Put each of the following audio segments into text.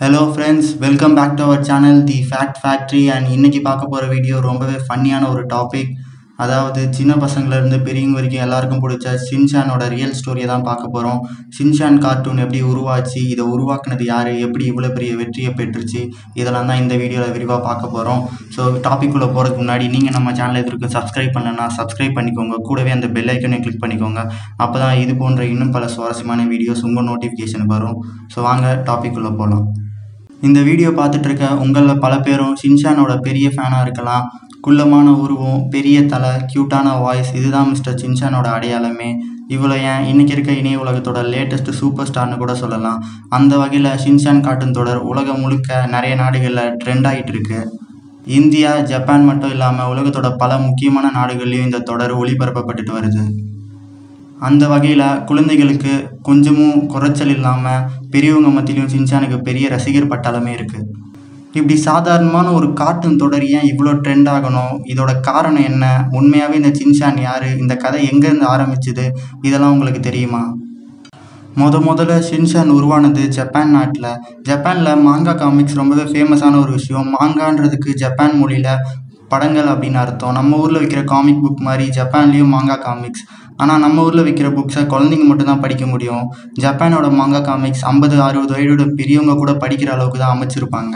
hello friends welcome back to our channel the fact factory and இன்னைக்கு பார்க்க போகிற video ரொம்பவே ஃபன்னியான ஒரு டாபிக் அதாவது சின்ன பசங்கள்லேருந்து பெரியவங்க வரைக்கும் எல்லாருக்கும் பிடிச்ச சின்சானோட ரியல் ஸ்டோரியை தான் பார்க்க போகிறோம் சின்சான் கார்ட்டூன் எப்படி உருவாச்சு இதை உருவாக்குனது யார் எப்படி இவ்வளோ பெரிய வெற்றியை பெற்றுச்சு இதெல்லாம் தான் இந்த வீடியோவில் விரிவாக பார்க்க போகிறோம் ஸோ டாபிக்குள்ளே போகிறதுக்கு முன்னாடி நீங்கள் நம்ம சேனல் எதிர்க்கு சப்ஸ்கிரைப் பண்ணனா சப்ஸ்கிரைப் பண்ணிக்கோங்க கூடவே அந்த பெல் ஐக்கனை கிளிக் பண்ணிக்கோங்க அப்போ தான் இது போன்ற இன்னும் பல சுவாரஸ்யமான வீடியோஸ் உங்கள் நோட்டிஃபிகேஷன் வரும் ஸோ வாங்க டாபிக்குள்ளே போகலாம் இந்த வீடியோ பார்த்துட்டு இருக்க உங்களில் பல பேரும் ஷின்சானோட பெரிய ஃபேனாக இருக்கலாம் குள்ளமான உருவம் பெரிய தலை க்யூட்டான வாய்ஸ் இதுதான் மிஸ்டர் ஷின்சானோட அடையாளமே இவ்வளோ ஏன் இன்னைக்கு இருக்க இணைய உலகத்தோட லேட்டஸ்ட் சூப்பர் ஸ்டார்னு கூட சொல்லலாம் அந்த வகையில் ஷின்சான் கார்ட்டூன் தொடர் உலகம் முழுக்க நிறைய நாடுகளில் ட்ரெண்ட் ஆகிட்டு இருக்கு இந்தியா ஜப்பான் மட்டும் இல்லாமல் உலகத்தோட பல முக்கியமான நாடுகள்லையும் இந்த தொடர் ஒளிபரப்பப்பட்டுட்டு வருது அந்த வகையில் குழந்தைகளுக்கு கொஞ்சமும் குறைச்சல் இல்லாமல் பெரியவங்க மத்தியிலும் சின்சானுக்கு பெரிய ரசிகர் பட்டாளமே இருக்குது இப்படி சாதாரணமான ஒரு கார்ட்டூன் தொடர் ஏன் இவ்வளோ ட்ரெண்ட் ஆகணும் இதோட காரணம் என்ன உண்மையாகவே இந்த சின்சான் யார் இந்த கதை எங்கேருந்து ஆரம்பிச்சுது இதெல்லாம் உங்களுக்கு தெரியுமா முத முதல்ல ஷின்சான் உருவானது ஜப்பான் நாட்டில் ஜப்பானில் மாங்கா காமிக்ஸ் ரொம்பவே ஃபேமஸான ஒரு விஷயம் மாங்கான்றதுக்கு ஜப்பான் மொழியில் படங்கள் அப்படின்னு அர்த்தம் நம்ம ஊரில் விற்கிற காமிக் புக் மாதிரி ஜப்பான்லேயும் மாங்கா காமிக்ஸ் ஆனால் நம்ம ஊரில் விற்கிற புக்ஸை குழந்தைங்க மட்டும்தான் படிக்க முடியும் ஜப்பானோட மாங்கா காமிக்ஸ் ஐம்பது அறுபது வயதோட பெரியவங்க கூட படிக்கிற அளவுக்கு தான் அமைச்சிருப்பாங்க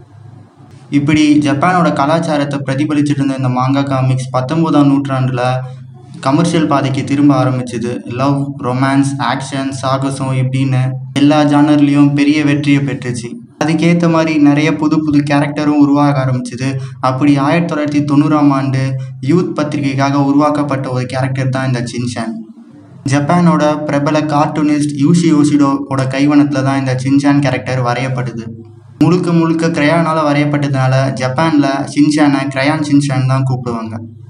இப்படி ஜப்பானோட கலாச்சாரத்தை பிரதிபலிச்சுட்டு இருந்த இந்த மாங்கா காமிக்ஸ் பத்தொம்போதாம் நூற்றாண்டில் கமர்ஷியல் பாதைக்கு திரும்ப ஆரம்பிச்சுது லவ் ரொமான்ஸ் ஆக்ஷன் சாகசம் இப்படின்னு எல்லா ஜானர்லேயும் பெரிய வெற்றியை பெற்றுச்சு அதுக்கேற்ற மாதிரி நிறைய புது புது கேரக்டரும் உருவாக ஆரம்பிச்சுது அப்படி ஆயிரத்தி தொள்ளாயிரத்தி தொண்ணூறாம் ஆண்டு யூத் பத்திரிகைக்காக உருவாக்கப்பட்ட ஒரு கேரக்டர் தான் இந்த சின்சான் ஜப்பானோட பிரபல கார்ட்டூனிஸ்ட் யூஷி யோஷிடோவோட கைவண்ணத்தில் தான் இந்த சின்சான் கேரக்டர் வரையப்படுது முழுக்க முழுக்க கிரையானால் வரையப்பட்டதுனால ஜப்பானில் ஷின்சானை கிரையான் ஷின்சான் தான் கூப்பிடுவாங்க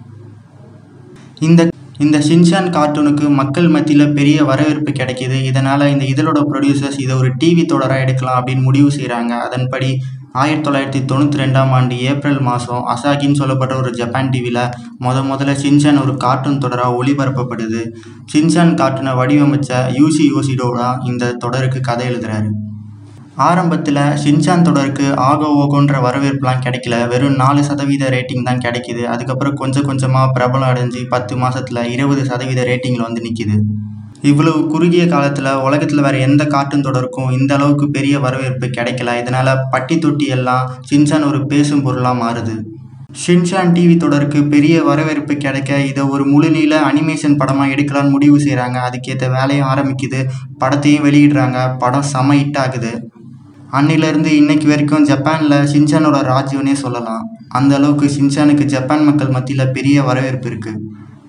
இந்த இந்த ஷின்சான் கார்ட்டூனுக்கு மக்கள் மத்தியில் பெரிய வரவேற்பு கிடைக்கிது இதனால் இந்த இதழோட ப்ரொடியூசர்ஸ் இதை ஒரு டிவி தொடராக எடுக்கலாம் அப்படின்னு முடிவு செய்கிறாங்க அதன்படி ஆயிரத்தி தொள்ளாயிரத்தி தொண்ணூற்றி ரெண்டாம் ஆண்டு ஏப்ரல் மாதம் அசாகின்னு சொல்லப்பட்ட ஒரு ஜப்பான் டிவியில் முத முதல்ல ஷின்சான் ஒரு கார்ட்டூன் தொடராக ஒளிபரப்பப்படுது ஷின்சான் கார்ட்டூனை வடிவமைச்ச யூசி யோசிடோடா இந்த தொடருக்கு கதை எழுதுறாரு ஆரம்பத்தில் ஷின்சான் தொடருக்கு ஆகோ ஓகோன்ற வரவேற்புலாம் கிடைக்கல வெறும் நாலு சதவீத ரேட்டிங் தான் கிடைக்கிது அதுக்கப்புறம் கொஞ்சம் கொஞ்சமாக பிரபலம் அடைஞ்சு பத்து மாதத்தில் இருபது சதவீத ரேட்டிங்கில் வந்து நிற்கிது இவ்வளவு குறுகிய காலத்தில் உலகத்தில் வேறு எந்த கார்ட்டூன் தொடருக்கும் இந்த அளவுக்கு பெரிய வரவேற்பு கிடைக்கல இதனால் பட்டி தொட்டி எல்லாம் ஷின்சான் ஒரு பேசும் பொருளாக மாறுது ஷின்சான் டிவி தொடருக்கு பெரிய வரவேற்பு கிடைக்க இதை ஒரு முழுநீள அனிமேஷன் படமாக எடுக்கலான்னு முடிவு செய்கிறாங்க அதுக்கேற்ற வேலையும் ஆரம்பிக்குது படத்தையும் வெளியிடுறாங்க படம் செம ஹிட் ஆகுது அன்னிலேருந்து இன்னைக்கு வரைக்கும் ஜப்பானில் ஷின்சானோட ராஜ்யம்னே சொல்லலாம் அந்த அளவுக்கு ஷின்சானுக்கு ஜப்பான் மக்கள் மத்தியில் பெரிய வரவேற்பு இருக்குது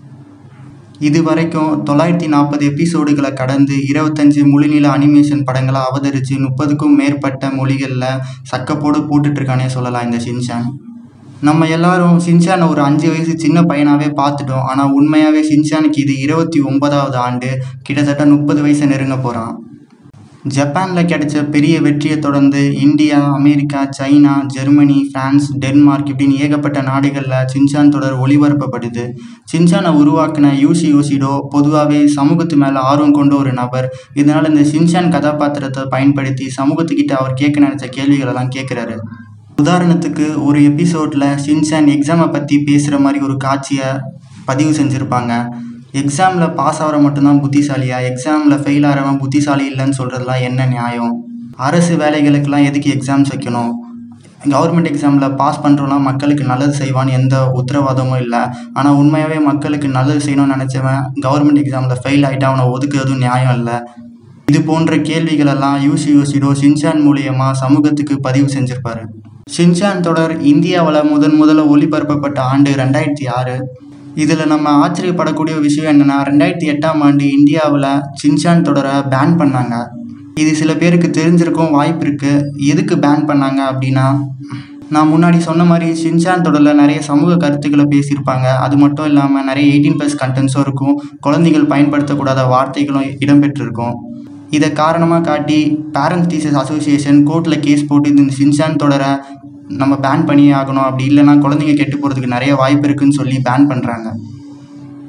இது வரைக்கும் தொள்ளாயிரத்தி நாற்பது எபிசோடுகளை கடந்து இருபத்தஞ்சு மொழிநில அனிமேஷன் படங்களை அவதரித்து முப்பதுக்கும் மேற்பட்ட மொழிகளில் சக்கப்போடு போட்டுட்ருக்கானே சொல்லலாம் இந்த ஷின்சான் நம்ம எல்லாரும் ஷின்சானை ஒரு அஞ்சு வயசு சின்ன பையனாகவே பார்த்துட்டோம் ஆனால் உண்மையாகவே ஷின்சானுக்கு இது இருபத்தி ஒன்பதாவது ஆண்டு கிட்டத்தட்ட முப்பது வயசை நெருங்க போகிறான் ஜப்பானில் கிடைச்ச பெரிய வெற்றியை தொடர்ந்து India America China Germany France Denmark இப்படின்னு ஏகப்பட்ட நாடுகளில் சின்சான் தொடர் ஒளிபரப்பப்படுது சின்சானை உருவாக்கின யூசி யோசிடோ பொதுவாகவே சமூகத்து மேலே ஆர்வம் கொண்ட ஒரு நபர் இதனால் இந்த சின்சான் கதாபாத்திரத்தை பயன்படுத்தி சமூகத்துக்கிட்ட அவர் கேட்க நினச்ச கேள்விகளெல்லாம் கேட்குறாரு உதாரணத்துக்கு ஒரு எபிசோடில் சின்சான் எக்ஸாமை பற்றி பேசுகிற மாதிரி ஒரு காட்சியை பதிவு செஞ்சுருப்பாங்க எக்ஸாமில் பாஸ் ஆகிற மட்டும்தான் புத்திசாலியா எக்ஸாமில் ஃபெயில் ஆகிறவன் புத்திசாலி இல்லைன்னு சொல்கிறதுலாம் என்ன நியாயம் அரசு வேலைகளுக்கெல்லாம் எதுக்கு எக்ஸாம்ஸ் வைக்கணும் கவர்மெண்ட் எக்ஸாமில் பாஸ் பண்ணுறோன்னா மக்களுக்கு நல்லது செய்வான்னு எந்த உத்தரவாதமும் இல்லை ஆனால் உண்மையாகவே மக்களுக்கு நல்லது செய்யணும்னு நினச்சவன் கவர்மெண்ட் எக்ஸாமில் ஃபெயில் ஆகிட்டு அவனை ஒதுக்குறதும் நியாயம் இல்லை இது போன்ற கேள்விகளெல்லாம் யூசி யூசிடோ ஷின்சான் மூலியமாக சமூகத்துக்கு பதிவு செஞ்சுருப்பாரு ஷின்சான் தொடர் இந்தியாவில் முதன் முதல்ல ஒளிபரப்பப்பட்ட ஆண்டு ரெண்டாயிரத்தி ஆறு இதில் நம்ம ஆச்சரியப்படக்கூடிய விஷயம் என்னென்னா ரெண்டாயிரத்தி எட்டாம் ஆண்டு இந்தியாவில் சின்சான் தொடரை பேன் பண்ணாங்க இது சில பேருக்கு தெரிஞ்சிருக்கும் வாய்ப்பு இருக்குது எதுக்கு பேன் பண்ணாங்க அப்படின்னா நான் முன்னாடி சொன்ன மாதிரி ஷின்சான் தொடரில் நிறைய சமூக கருத்துக்களை பேசியிருப்பாங்க அது மட்டும் இல்லாமல் நிறைய எயிட்டீன் ப்ளஸ் கண்டென்ட்ஸும் இருக்கும் குழந்தைகள் பயன்படுத்தக்கூடாத வார்த்தைகளும் இடம்பெற்றிருக்கும் இதை காரணமாக காட்டி பேரண்ட்ஸ் டீச்சர்ஸ் அசோசியேஷன் கோர்ட்டில் கேஸ் போட்டு இந்த ஷின்சான் தொடரை நம்ம பேன் பண்ணியே ஆகணும் அப்படி இல்லைன்னா குழந்தைங்க கெட்டு போகிறதுக்கு நிறைய வாய்ப்பு இருக்குன்னு சொல்லி பேன் பண்ணுறாங்க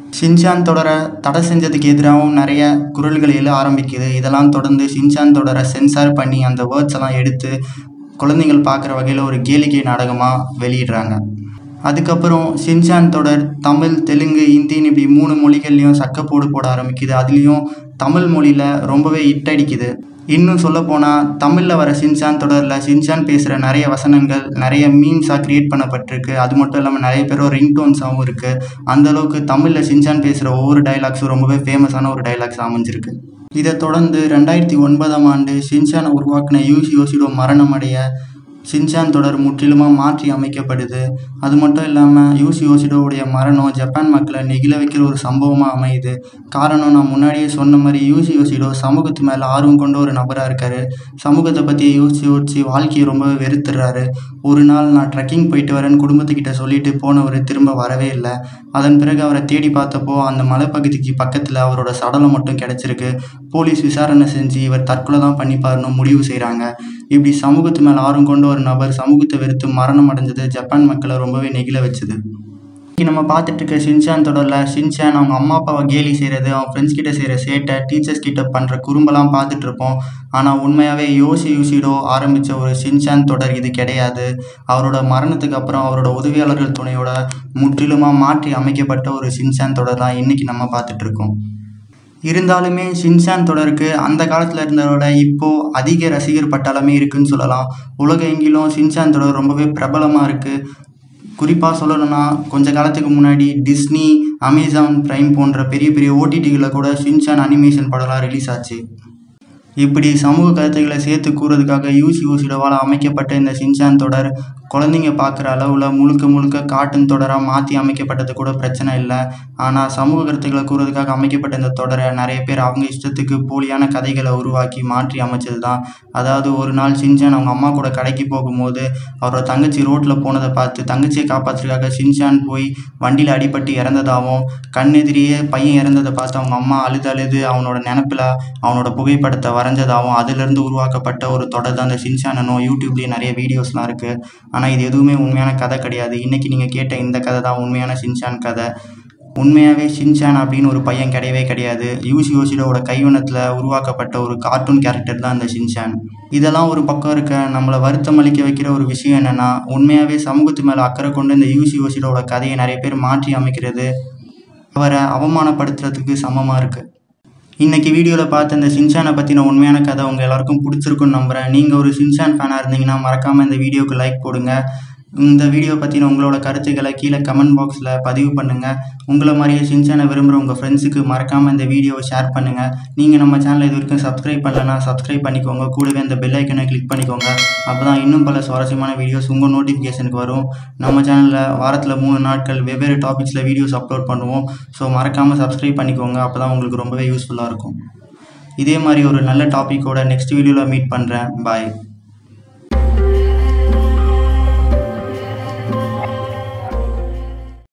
ஷின்சான் தொடரை தடை செஞ்சதுக்கு எதிராகவும் நிறைய குரல்கள் எழ ஆரம்பிக்குது இதெல்லாம் தொடர்ந்து ஷின்சான் தொடரை சென்சார் பண்ணி அந்த வேர்ட்ஸ் எல்லாம் எடுத்து குழந்தைகள் பார்க்குற வகையில் ஒரு கேளிக்கை நாடகமாக வெளியிடுறாங்க அதுக்கப்புறம் ஷின்சான் தொடர் தமிழ் தெலுங்கு ஹிந்தின்னு இப்படி மூணு மொழிகள்லையும் சக்கப்போடு போட ஆரம்பிக்குது அதுலேயும் தமிழ் மொழியில் ரொம்பவே ஹிட் அடிக்குது இன்னும் சொல்லப்போனால் தமிழில் வர ஷின்சான் தொடரில் ஷின்சான் பேசுகிற நிறைய வசனங்கள் நிறைய மீம்ஸாக க்ரியேட் பண்ணப்பட்டிருக்கு அது மட்டும் இல்லாமல் நிறைய பேரும் ரிங்டோன்ஸாகவும் இருக்குது அந்தளவுக்கு தமிழில் ஷின்சான் பேசுகிற ஒவ்வொரு டைலாக்ஸும் ரொம்பவே ஃபேமஸான ஒரு டைலாக்ஸ் அமைஞ்சிருக்கு இதை தொடர்ந்து ரெண்டாயிரத்தி ஒன்பதாம் ஆண்டு ஷின்சானை உருவாக்கின யூசி யோசிடோ மரணம் அடைய ஷின்சான் தொடர் முற்றிலுமாக மாற்றி அமைக்கப்படுது அது மட்டும் இல்லாமல் யூசி யோசிடோவுடைய மரணம் ஜப்பான் மக்களை நெகிழ வைக்கிற ஒரு சம்பவமாக அமையுது காரணம் நான் முன்னாடியே சொன்ன மாதிரி யூசி யோசிடோ சமூகத்து மேலே ஆர்வம் கொண்ட ஒரு நபராக இருக்கார் சமூகத்தை பற்றி யோசிச்சு யோசிச்சு வாழ்க்கையை ரொம்பவே வெறுத்துடுறாரு ஒரு நாள் நான் ட்ரெக்கிங் போயிட்டு வரேன்னு குடும்பத்துக்கிட்ட சொல்லிட்டு போனவர் திரும்ப வரவே இல்லை அதன் பிறகு அவரை தேடி பார்த்தப்போ அந்த மலைப்பகுதிக்கு பக்கத்தில் அவரோட சடலம் மட்டும் கிடச்சிருக்கு போலீஸ் விசாரணை செஞ்சு இவர் தற்கொலை தான் பண்ணிப்பாருன்னு முடிவு செய்கிறாங்க இப்படி சமூகத்து மேலே ஆர்வம் கொண்ட ஒரு நபர் சமூகத்தை வெறுத்து மரணம் அடைஞ்சது ஜப்பான் மக்களை ரொம்பவே நெகிழ வச்சுது இன்னைக்கு நம்ம பார்த்துட்டு இருக்க ஷின்சான் தொடரில் ஷின்சான் அவங்க அம்மா அப்பாவை கேலி செய்கிறது அவங்க ஃப்ரெண்ட்ஸ் கிட்ட செய்கிற சேட்டை டீச்சர்ஸ் கிட்ட பண்ணுற குறும்பெல்லாம் பார்த்துட்டு இருப்போம் ஆனால் உண்மையாகவே யோசி யூசிடோ ஆரம்பித்த ஒரு ஷின்சான் தொடர் இது கிடையாது அவரோட மரணத்துக்கு அப்புறம் அவரோட உதவியாளர்கள் துணையோட முற்றிலுமாக மாற்றி அமைக்கப்பட்ட ஒரு ஷின்சான் தொடர் தான் இன்றைக்கி நம்ம பார்த்துட்டு இருக்கோம் இருந்தாலுமே ஷின்சான் தொடருக்கு அந்த காலத்தில் இருந்ததோட இப்போது அதிக ரசிகர் பட்டாளமே இருக்குன்னு சொல்லலாம் உலகம் எங்கிலும் ஷின்சான் தொடர் ரொம்பவே பிரபலமாக இருக்குது குறிப்பாக சொல்லணும்னா கொஞ்ச காலத்துக்கு முன்னாடி டிஸ்னி அமேசான் ப்ரைம் போன்ற பெரிய பெரிய ஓடிடிகளில் கூட ஷின்சான் அனிமேஷன் படம்லாம் ரிலீஸ் ஆச்சு இப்படி சமூக கருத்துக்களை சேர்த்து கூறதுக்காக யூசி யூசிடவால் அமைக்கப்பட்ட இந்த ஷின்சான் தொடர் குழந்தைங்க பார்க்குற அளவில் முழுக்க முழுக்க கார்ட்டூன் தொடராக மாற்றி அமைக்கப்பட்டது கூட பிரச்சனை இல்லை ஆனால் சமூக கருத்துக்களை கூறுறதுக்காக அமைக்கப்பட்ட இந்த தொடரை நிறைய பேர் அவங்க இஷ்டத்துக்கு போலியான கதைகளை உருவாக்கி மாற்றி அமைச்சது தான் அதாவது ஒரு நாள் ஷின்சான் அவங்க அம்மா கூட கடைக்கு போகும்போது அவரோட தங்கச்சி ரோட்டில் போனதை பார்த்து தங்கச்சியை காப்பாற்றுறதுக்காக ஷின்சான் போய் வண்டியில் அடிபட்டு இறந்ததாகவும் கண்ணெதிரியே பையன் இறந்ததை பார்த்து அவங்க அம்மா அழுது அழுது அவனோட நினப்பில் அவனோட புகைப்படத்தை வரைஞ்சதாகவும் அதிலிருந்து உருவாக்கப்பட்ட ஒரு தொடர் தான் இந்த ஷின்சானனும் யூடியூப்லேயே நிறைய வீடியோஸ்லாம் இருக்குது ஆனால் இது எதுவுமே உண்மையான கதை கிடையாது இன்றைக்கி நீங்கள் கேட்ட இந்த கதை தான் உண்மையான ஷின்சான் கதை உண்மையாகவே ஷின்சான் அப்படின்னு ஒரு பையன் கிடையவே கிடையாது யூசி யோசிடோட கைவண்ணத்தில் உருவாக்கப்பட்ட ஒரு கார்ட்டூன் கேரக்டர் தான் இந்த ஷின்சான் இதெல்லாம் ஒரு பக்கம் இருக்க நம்மளை வருத்தம் அளிக்க வைக்கிற ஒரு விஷயம் என்னென்னா உண்மையாகவே சமூகத்து மேலே அக்கறை கொண்டு இந்த யூசி யோசிடோட கதையை நிறைய பேர் மாற்றி அமைக்கிறது அவரை அவமானப்படுத்துறதுக்கு சமமாக இருக்குது இன்றைக்கி வீடியோவில் பார்த்த இந்த சின்சானை பற்றின உண்மையான கதை உங்கள் எல்லாருக்கும் பிடிச்சிருக்குன்னு நம்புகிறேன் நீங்கள் ஒரு சின்சான் ஃபேனாக இருந்தீங்கன்னா மறக்காமல் இந்த வீடியோவுக்கு லைக் போடுங்க இந்த வீடியோ பற்றின உங்களோட கருத்துக்களை கீழே கமெண்ட் பாக்ஸில் பதிவு பண்ணுங்கள் உங்களை மாதிரியே சின்சானை விரும்புகிற உங்கள் ஃப்ரெண்ட்ஸுக்கு மறக்காமல் இந்த வீடியோவை ஷேர் பண்ணுங்கள் நீங்கள் நம்ம சேனலை இது வரைக்கும் சப்ஸ்கிரைப் பண்ணலன்னா சப்ஸ்கிரைப் பண்ணிக்கோங்க கூடவே அந்த பெல் ஐக்கனை கிளிக் பண்ணிக்கோங்க அப்போ தான் இன்னும் பல சுவாரஸ்யமான வீடியோஸ் உங்கள் நோட்டிஃபிகேஷனுக்கு வரும் நம்ம சேனலில் வாரத்தில் மூணு நாட்கள் வெவ்வேறு டாபிக்ஸில் வீடியோஸ் அப்லோட் பண்ணுவோம் ஸோ மறக்காமல் சப்ஸ்கிரைப் பண்ணிக்கோங்க அப்போ தான் உங்களுக்கு ரொம்பவே யூஸ்ஃபுல்லாக இருக்கும் இதே மாதிரி ஒரு நல்ல டாப்பிக்கோட நெக்ஸ்ட் வீடியோவில் மீட் பண்ணுறேன் பாய்